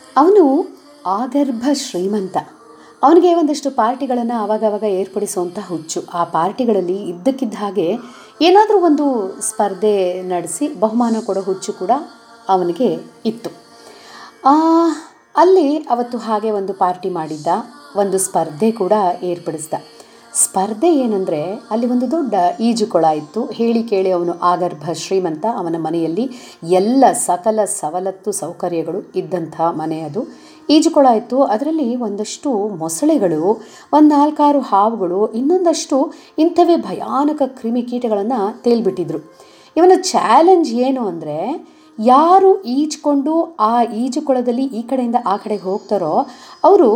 ಅವನು ಆಗರ್ಭ ಶ್ರೀಮಂತ ಅವನಿಗೆ ಒಂದಷ್ಟು ಪಾರ್ಟಿಗಳನ್ನು ಆವಾಗವಾಗ ಏರ್ಪಡಿಸುವಂಥ ಹುಚ್ಚು ಆ ಪಾರ್ಟಿಗಳಲ್ಲಿ ಇದ್ದಕ್ಕಿದ್ದ ಹಾಗೆ ಏನಾದರೂ ಒಂದು ಸ್ಪರ್ಧೆ ನಡೆಸಿ ಬಹುಮಾನ ಕೊಡೋ ಹುಚ್ಚು ಕೂಡ ಅವನಿಗೆ ಇತ್ತು ಆ, ಅಲ್ಲಿ ಅವತ್ತು ಹಾಗೆ ಒಂದು ಪಾರ್ಟಿ ಮಾಡಿದ್ದ ಒಂದು ಸ್ಪರ್ಧೆ ಕೂಡ ಏರ್ಪಡಿಸ್ದ ಸ್ಪರ್ಧೆ ಏನಂದರೆ ಅಲ್ಲಿ ಒಂದು ದೊಡ್ಡ ಈಜುಕೊಳ ಇತ್ತು ಹೇಳಿ ಕೇಳಿ ಅವನು ಆಗರ್ಭ ಶ್ರೀಮಂತ ಅವನ ಮನೆಯಲ್ಲಿ ಎಲ್ಲ ಸಕಲ ಸವಲತ್ತು ಸೌಕರ್ಯಗಳು ಇದ್ದಂಥ ಮನೆ ಅದು ಈಜುಕೊಳ ಇತ್ತು ಅದರಲ್ಲಿ ಒಂದಷ್ಟು ಮೊಸಳೆಗಳು ಒಂದು ನಾಲ್ಕಾರು ಹಾವುಗಳು ಇನ್ನೊಂದಷ್ಟು ಇಂಥವೇ ಭಯಾನಕ ಕ್ರಿಮಿಕೀಟಗಳನ್ನು ತೇಲ್ಬಿಟ್ಟಿದ್ರು ಇವನ ಚಾಲೆಂಜ್ ಏನು ಅಂದರೆ ಯಾರು ಈಜ್ಕೊಂಡು ಆ ಈಜುಕೊಳದಲ್ಲಿ ಈ ಕಡೆಯಿಂದ ಆ ಕಡೆಗೆ ಹೋಗ್ತಾರೋ ಅವರು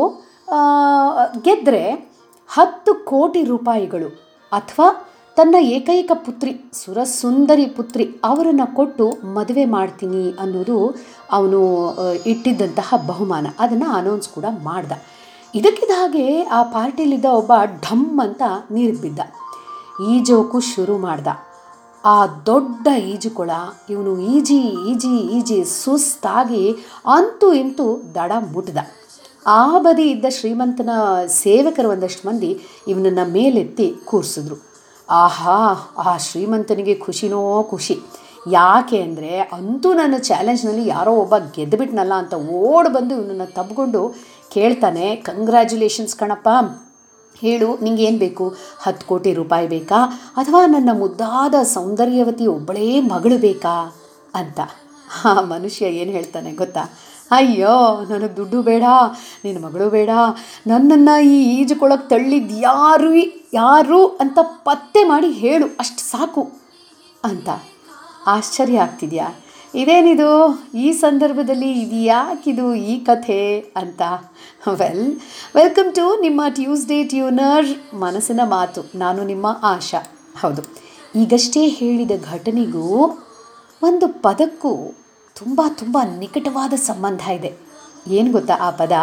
ಗೆದ್ದರೆ ಹತ್ತು ಕೋಟಿ ರೂಪಾಯಿಗಳು ಅಥವಾ ತನ್ನ ಏಕೈಕ ಪುತ್ರಿ ಸುರಸುಂದರಿ ಪುತ್ರಿ ಅವರನ್ನು ಕೊಟ್ಟು ಮದುವೆ ಮಾಡ್ತೀನಿ ಅನ್ನೋದು ಅವನು ಆ, ಇಟ್ಟಿದ್ದಂತಹ ಬಹುಮಾನ ಅದನ್ನು ಅನೌನ್ಸ್ ಕೂಡ ಮಾಡ್ದ ಇದಕ್ಕಿದ್ದ ಹಾಗೆ ಆ ಪಾರ್ಟಿಲಿದ್ದ ಒಬ್ಬ ಢಮ್ ಅಂತ ನೀರಿಗೆ ಬಿದ್ದ ಈಜೋಕು ಶುರು ಮಾಡ್ದ ಆ ದೊಡ್ಡ ಈಜುಕೊಳ ಇವನು ಈಜಿ ಈಜಿ ಈಜಿ ಸುಸ್ತಾಗಿ ಅಂತೂ ಇಂತೂ ದಡ ಮುಟ್ದ ಆ ಬದಿ ಇದ್ದ ಶ್ರೀಮಂತನ ಸೇವಕರು ಒಂದಷ್ಟು ಮಂದಿ ಇವನನ್ನು ಮೇಲೆತ್ತಿ ಕೂರಿಸಿದ್ರು ಆಹಾ ಆ ಶ್ರೀಮಂತನಿಗೆ ಖುಷಿನೋ ಖುಷಿ ಯಾಕೆ ಅಂದರೆ ಅಂತೂ ನನ್ನ ಚಾಲೆಂಜ್ನಲ್ಲಿ ಯಾರೋ ಒಬ್ಬ ಗೆದ್ದುಬಿಟ್ನಲ್ಲ ಅಂತ ಓಡ್ ಬಂದು ಇವನನ್ನು ತಬ್ಕೊಂಡು ಕೇಳ್ತಾನೆ ಕಂಗ್ರ್ಯಾಚುಲೇಷನ್ಸ್ ಕಣಪ್ಪ ಹೇಳು ನಿಂಗೆ ಏನು ಬೇಕು ಹತ್ತು ಕೋಟಿ ರೂಪಾಯಿ ಬೇಕಾ ಅಥವಾ ನನ್ನ ಮುದ್ದಾದ ಸೌಂದರ್ಯವತಿ ಒಬ್ಬಳೇ ಮಗಳು ಬೇಕಾ ಅಂತ ಆ ಮನುಷ್ಯ ಏನು ಹೇಳ್ತಾನೆ ಗೊತ್ತಾ ಅಯ್ಯೋ ನನಗೆ ದುಡ್ಡು ಬೇಡ ನಿನ್ನ ಮಗಳು ಬೇಡ ನನ್ನನ್ನು ಈ ಈಜುಕೊಳಕ್ಕೆ ತಳ್ಳಿದ್ದು ಯಾರು ಯಾರು ಅಂತ ಪತ್ತೆ ಮಾಡಿ ಹೇಳು ಅಷ್ಟು ಸಾಕು ಅಂತ ಆಶ್ಚರ್ಯ ಆಗ್ತಿದೆಯಾ ಇದೇನಿದು ಈ ಸಂದರ್ಭದಲ್ಲಿ ಇದು ಯಾಕಿದು ಈ ಕಥೆ ಅಂತ ವೆಲ್ ವೆಲ್ಕಮ್ ಟು ನಿಮ್ಮ ಟ್ಯೂಸ್ಡೇ ಟ್ಯೂನರ್ ಮನಸ್ಸಿನ ಮಾತು ನಾನು ನಿಮ್ಮ ಆಶಾ ಹೌದು ಈಗಷ್ಟೇ ಹೇಳಿದ ಘಟನೆಗೂ ಒಂದು ಪದಕ್ಕೂ ತುಂಬ ತುಂಬ ನಿಕಟವಾದ ಸಂಬಂಧ ಇದೆ ಏನು ಗೊತ್ತಾ ಆ ಪದ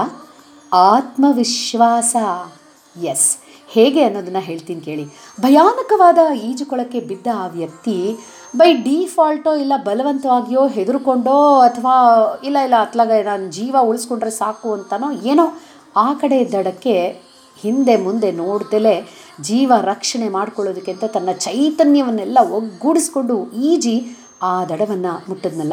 ಆತ್ಮವಿಶ್ವಾಸ ಎಸ್ ಹೇಗೆ ಅನ್ನೋದನ್ನು ಹೇಳ್ತೀನಿ ಕೇಳಿ ಭಯಾನಕವಾದ ಈಜುಕೊಳಕ್ಕೆ ಬಿದ್ದ ಆ ವ್ಯಕ್ತಿ ಬೈ ಡಿಫಾಲ್ಟೋ ಇಲ್ಲ ಬಲವಂತವಾಗಿಯೋ ಹೆದರ್ಕೊಂಡೋ ಅಥವಾ ಇಲ್ಲ ಇಲ್ಲ ಅತ್ಲಾಗ ನಾನು ಜೀವ ಉಳಿಸ್ಕೊಂಡ್ರೆ ಸಾಕು ಅಂತನೋ ಏನೋ ಆ ಕಡೆ ದಡಕ್ಕೆ ಹಿಂದೆ ಮುಂದೆ ನೋಡ್ದಲೇ ಜೀವ ರಕ್ಷಣೆ ಮಾಡ್ಕೊಳ್ಳೋದಕ್ಕೆ ಅಂತ ತನ್ನ ಚೈತನ್ಯವನ್ನೆಲ್ಲ ಒಗ್ಗೂಡಿಸ್ಕೊಂಡು ಈಜಿ ಆ ದಡವನ್ನು ಮುಟ್ಟಿದ್ನಲ್ಲ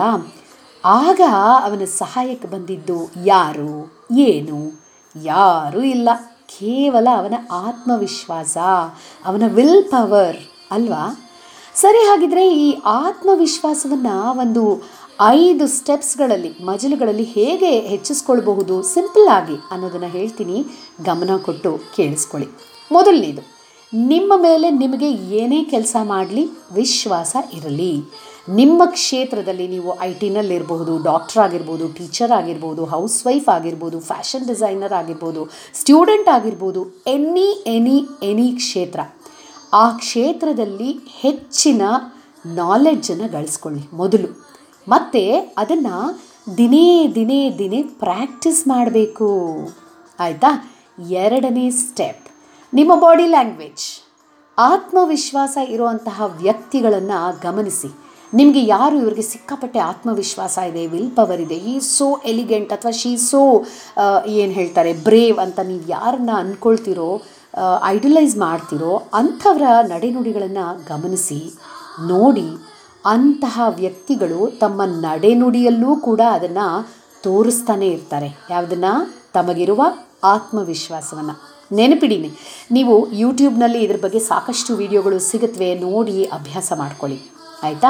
ಆಗ ಅವನ ಸಹಾಯಕ್ಕೆ ಬಂದಿದ್ದು ಯಾರು ಏನು ಯಾರೂ ಇಲ್ಲ ಕೇವಲ ಅವನ ಆತ್ಮವಿಶ್ವಾಸ ಅವನ ವಿಲ್ ಪವರ್ ಅಲ್ವಾ ಸರಿ ಹಾಗಿದ್ರೆ ಈ ಆತ್ಮವಿಶ್ವಾಸವನ್ನು ಒಂದು ಐದು ಸ್ಟೆಪ್ಸ್ಗಳಲ್ಲಿ ಮಜಲುಗಳಲ್ಲಿ ಹೇಗೆ ಹೆಚ್ಚಿಸ್ಕೊಳ್ಬಹುದು ಸಿಂಪಲ್ ಆಗಿ ಅನ್ನೋದನ್ನು ಹೇಳ್ತೀನಿ ಗಮನ ಕೊಟ್ಟು ಕೇಳಿಸ್ಕೊಳ್ಳಿ ಮೊದಲನೇದು ನಿಮ್ಮ ಮೇಲೆ ನಿಮಗೆ ಏನೇ ಕೆಲಸ ಮಾಡಲಿ ವಿಶ್ವಾಸ ಇರಲಿ ನಿಮ್ಮ ಕ್ಷೇತ್ರದಲ್ಲಿ ನೀವು ಐ ಟಿನಲ್ಲಿರ್ಬೋದು ಡಾಕ್ಟರ್ ಆಗಿರ್ಬೋದು ಟೀಚರ್ ಆಗಿರ್ಬೋದು ಹೌಸ್ ವೈಫ್ ಆಗಿರ್ಬೋದು ಫ್ಯಾಷನ್ ಡಿಸೈನರ್ ಆಗಿರ್ಬೋದು ಸ್ಟೂಡೆಂಟ್ ಆಗಿರ್ಬೋದು ಎನಿ ಎನಿ ಎನಿ ಕ್ಷೇತ್ರ ಆ ಕ್ಷೇತ್ರದಲ್ಲಿ ಹೆಚ್ಚಿನ ನಾಲೆಡ್ಜನ್ನು ಗಳಿಸ್ಕೊಳ್ಳಿ ಮೊದಲು ಮತ್ತು ಅದನ್ನು ದಿನೇ ದಿನೇ ದಿನೇ ಪ್ರಾಕ್ಟೀಸ್ ಮಾಡಬೇಕು ಆಯಿತಾ ಎರಡನೇ ಸ್ಟೆಪ್ ನಿಮ್ಮ ಬಾಡಿ ಲ್ಯಾಂಗ್ವೇಜ್ ಆತ್ಮವಿಶ್ವಾಸ ಇರುವಂತಹ ವ್ಯಕ್ತಿಗಳನ್ನು ಗಮನಿಸಿ ನಿಮಗೆ ಯಾರು ಇವ್ರಿಗೆ ಸಿಕ್ಕಾಪಟ್ಟೆ ಆತ್ಮವಿಶ್ವಾಸ ಇದೆ ವಿಲ್ ಪವರ್ ಇದೆ ಈ ಸೋ ಎಲಿಗೆಂಟ್ ಅಥವಾ ಶೀ ಸೋ ಏನು ಹೇಳ್ತಾರೆ ಬ್ರೇವ್ ಅಂತ ನೀವು ಯಾರನ್ನ ಅಂದ್ಕೊಳ್ತಿರೋ ಐಡಲೈಸ್ ಮಾಡ್ತಿರೋ ಅಂಥವರ ನಡೆನುಡಿಗಳನ್ನು ಗಮನಿಸಿ ನೋಡಿ ಅಂತಹ ವ್ಯಕ್ತಿಗಳು ತಮ್ಮ ನಡೆನುಡಿಯಲ್ಲೂ ಕೂಡ ಅದನ್ನು ತೋರಿಸ್ತಾನೆ ಇರ್ತಾರೆ ಯಾವುದನ್ನು ತಮಗಿರುವ ಆತ್ಮವಿಶ್ವಾಸವನ್ನು ನೆನಪಿಡಿನಿ ನೀವು ಯೂಟ್ಯೂಬ್ನಲ್ಲಿ ಇದ್ರ ಬಗ್ಗೆ ಸಾಕಷ್ಟು ವಿಡಿಯೋಗಳು ಸಿಗುತ್ತವೆ ನೋಡಿ ಅಭ್ಯಾಸ ಮಾಡ್ಕೊಳ್ಳಿ ಆಯಿತಾ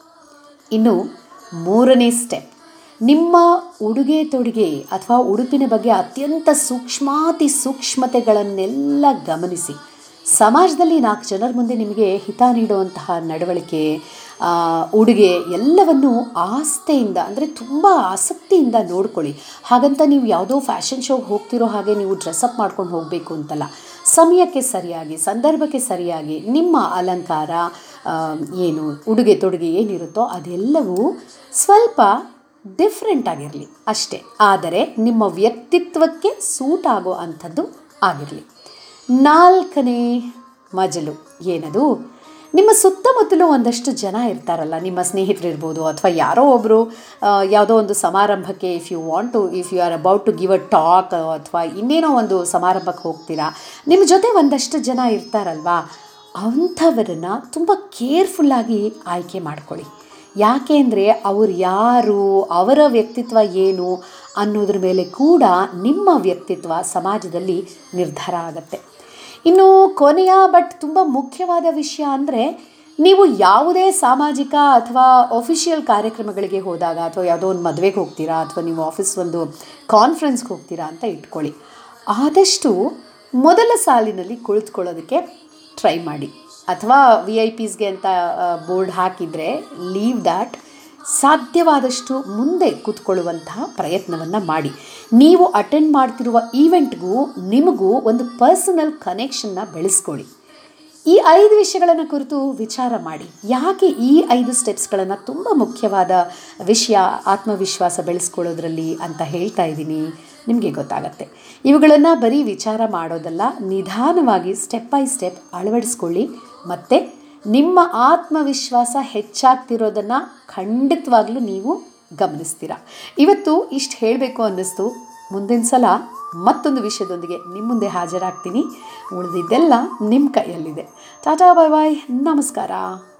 ಇನ್ನು ಮೂರನೇ ಸ್ಟೆಪ್ ನಿಮ್ಮ ಉಡುಗೆ ತೊಡುಗೆ ಅಥವಾ ಉಡುಪಿನ ಬಗ್ಗೆ ಅತ್ಯಂತ ಸೂಕ್ಷ್ಮಾತಿ ಸೂಕ್ಷ್ಮತೆಗಳನ್ನೆಲ್ಲ ಗಮನಿಸಿ ಸಮಾಜದಲ್ಲಿ ನಾಲ್ಕು ಜನರ ಮುಂದೆ ನಿಮಗೆ ಹಿತ ನೀಡುವಂತಹ ನಡವಳಿಕೆ ಆ, ಉಡುಗೆ ಎಲ್ಲವನ್ನು ಆಸ್ತೆಯಿಂದ ಅಂದರೆ ತುಂಬ ಆಸಕ್ತಿಯಿಂದ ನೋಡ್ಕೊಳ್ಳಿ ಹಾಗಂತ ನೀವು ಯಾವುದೋ ಫ್ಯಾಷನ್ ಶೋಗೆ ಹೋಗ್ತಿರೋ ಹಾಗೆ ನೀವು ಡ್ರೆಸ್ಅಪ್ ಮಾಡ್ಕೊಂಡು ಹೋಗಬೇಕು ಅಂತಲ್ಲ ಸಮಯಕ್ಕೆ ಸರಿಯಾಗಿ ಸಂದರ್ಭಕ್ಕೆ ಸರಿಯಾಗಿ ನಿಮ್ಮ ಅಲಂಕಾರ ಆ, ಏನು ಉಡುಗೆ ತೊಡುಗೆ ಏನಿರುತ್ತೋ ಅದೆಲ್ಲವೂ ಸ್ವಲ್ಪ ಡಿಫ್ರೆಂಟ್ ಆಗಿರಲಿ ಅಷ್ಟೇ ಆದರೆ ನಿಮ್ಮ ವ್ಯಕ್ತಿತ್ವಕ್ಕೆ ಸೂಟ್ ಆಗೋ ಅಂಥದ್ದು ಆಗಿರಲಿ ನಾಲ್ಕನೇ ಮಜಲು ಏನದು ನಿಮ್ಮ ಸುತ್ತಮುತ್ತಲೂ ಒಂದಷ್ಟು ಜನ ಇರ್ತಾರಲ್ಲ ನಿಮ್ಮ ಸ್ನೇಹಿತರಿರ್ಬೋದು ಅಥವಾ ಯಾರೋ ಒಬ್ಬರು ಯಾವುದೋ ಒಂದು ಸಮಾರಂಭಕ್ಕೆ if you want to if you are about to give a talk ಅಥವಾ ಇನ್ನೇನೋ ಒಂದು ಸಮಾರಂಭಕ್ಕೆ ಹೋಗ್ತೀರಾ ನಿಮ್ಮ ಜೊತೆ ಒಂದಷ್ಟು ಜನ ಇರ್ತಾರಲ್ವಾ ಅಂಥವರನ್ನು ತುಂಬ ಕೇರ್ಫುಲ್ಲಾಗಿ ಆಯ್ಕೆ ಮಾಡ್ಕೊಳ್ಳಿ ಯಾಕೆ ಅಂದರೆ ಅವ್ರು ಯಾರು ಅವರ ವ್ಯಕ್ತಿತ್ವ ಏನು ಅನ್ನೋದ್ರ ಮೇಲೆ ಕೂಡ ನಿಮ್ಮ ವ್ಯಕ್ತಿತ್ವ ಸಮಾಜದಲ್ಲಿ ನಿರ್ಧಾರ ಆಗುತ್ತೆ ಇನ್ನು ಕೊನೆಯ ಬಟ್ ತುಂಬ ಮುಖ್ಯವಾದ ವಿಷಯ ಅಂದರೆ ನೀವು ಯಾವುದೇ ಸಾಮಾಜಿಕ ಅಥವಾ ಅಫಿಷಿಯಲ್ ಕಾರ್ಯಕ್ರಮಗಳಿಗೆ ಹೋದಾಗ ಅಥವಾ ಯಾವುದೋ ಒಂದು ಮದುವೆಗೆ ಹೋಗ್ತೀರಾ ಅಥವಾ ನೀವು ಆಫೀಸ್ ಒಂದು ಕಾನ್ಫರೆನ್ಸ್ಗೆ ಹೋಗ್ತೀರಾ ಅಂತ ಇಟ್ಕೊಳ್ಳಿ ಆದಷ್ಟು ಮೊದಲ ಸಾಲಿನಲ್ಲಿ ಕುಳಿತುಕೊಳ್ಳೋದಕ್ಕೆ ಟ್ರೈ ಮಾಡಿ ಅಥವಾ ವಿ ಐ ಪಿಸ್ಗೆ ಅಂತ ಬೋರ್ಡ್ ಹಾಕಿದರೆ ಲೀವ್ ದ್ಯಾಟ್ ಸಾಧ್ಯವಾದಷ್ಟು ಮುಂದೆ ಕೂತ್ಕೊಳ್ಳುವಂತಹ ಪ್ರಯತ್ನವನ್ನು ಮಾಡಿ ನೀವು ಅಟೆಂಡ್ ಮಾಡ್ತಿರುವ ಈವೆಂಟ್ಗೂ ನಿಮಗೂ ಒಂದು ಪರ್ಸನಲ್ ಕನೆಕ್ಷನ್ನ ಬೆಳೆಸ್ಕೊಳ್ಳಿ ಈ ಐದು ವಿಷಯಗಳನ್ನು ಕುರಿತು ವಿಚಾರ ಮಾಡಿ ಯಾಕೆ ಈ ಐದು ಸ್ಟೆಪ್ಸ್ಗಳನ್ನು ತುಂಬ ಮುಖ್ಯವಾದ ವಿಷಯ ಆತ್ಮವಿಶ್ವಾಸ ಬೆಳೆಸ್ಕೊಳ್ಳೋದ್ರಲ್ಲಿ ಅಂತ ಹೇಳ್ತಾ ಇದ್ದೀನಿ ನಿಮಗೆ ಗೊತ್ತಾಗತ್ತೆ ಇವುಗಳನ್ನು ಬರೀ ವಿಚಾರ ಮಾಡೋದಲ್ಲ ನಿಧಾನವಾಗಿ ಸ್ಟೆಪ್ ಬೈ ಸ್ಟೆಪ್ ಅಳವಡಿಸ್ಕೊಳ್ಳಿ ಮತ್ತು ನಿಮ್ಮ ಆತ್ಮವಿಶ್ವಾಸ ಹೆಚ್ಚಾಗ್ತಿರೋದನ್ನು ಖಂಡಿತವಾಗ್ಲೂ ನೀವು ಗಮನಿಸ್ತೀರ ಇವತ್ತು ಇಷ್ಟು ಹೇಳಬೇಕು ಅನ್ನಿಸ್ತು ಮುಂದಿನ ಸಲ ಮತ್ತೊಂದು ವಿಷಯದೊಂದಿಗೆ ನಿಮ್ಮ ಮುಂದೆ ಹಾಜರಾಗ್ತೀನಿ ಉಳಿದಿದ್ದೆಲ್ಲ ನಿಮ್ಮ ಕೈಯಲ್ಲಿದೆ ಟಾಟಾ ಬಾಯ್ ಬಾಯ್ ನಮಸ್ಕಾರ